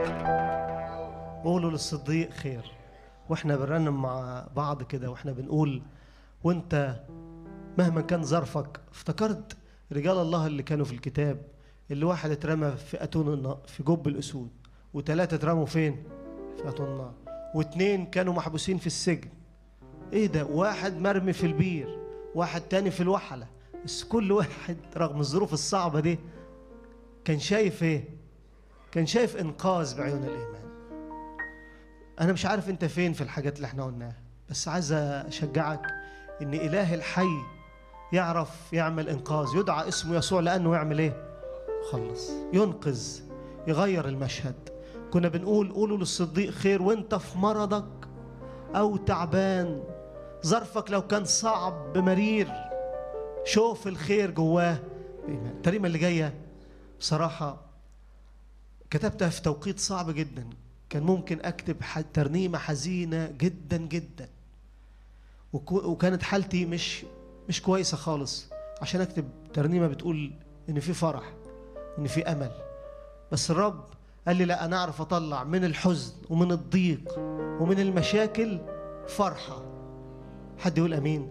قولوا للصديق خير واحنا بنرنم مع بعض كده واحنا بنقول وانت مهما كان ظرفك افتكرت رجال الله اللي كانوا في الكتاب اللي واحد اترمى في اتون النار في جب الاسود وثلاثه اترموا فين في اتون النار واثنين كانوا محبوسين في السجن ايه ده واحد مرمي في البير واحد تاني في الوحله بس كل واحد رغم الظروف الصعبه دي كان شايف ايه كان شايف انقاذ بعيون الايمان انا مش عارف انت فين في الحاجات اللي احنا قلناها بس عايز اشجعك ان اله الحي يعرف يعمل انقاذ يدعى اسمه يسوع لانه يعمل ايه خلص ينقذ يغير المشهد كنا بنقول قولوا للصديق خير وانت في مرضك او تعبان ظرفك لو كان صعب مرير شوف الخير جواه بإيمان. التريمه اللي جايه بصراحه كتبتها في توقيت صعب جدا كان ممكن اكتب ترنيمه حزينه جدا جدا وكانت حالتي مش مش كويسه خالص عشان اكتب ترنيمه بتقول ان في فرح ان في امل بس الرب قال لي لا انا اعرف اطلع من الحزن ومن الضيق ومن المشاكل فرحه حد يقول امين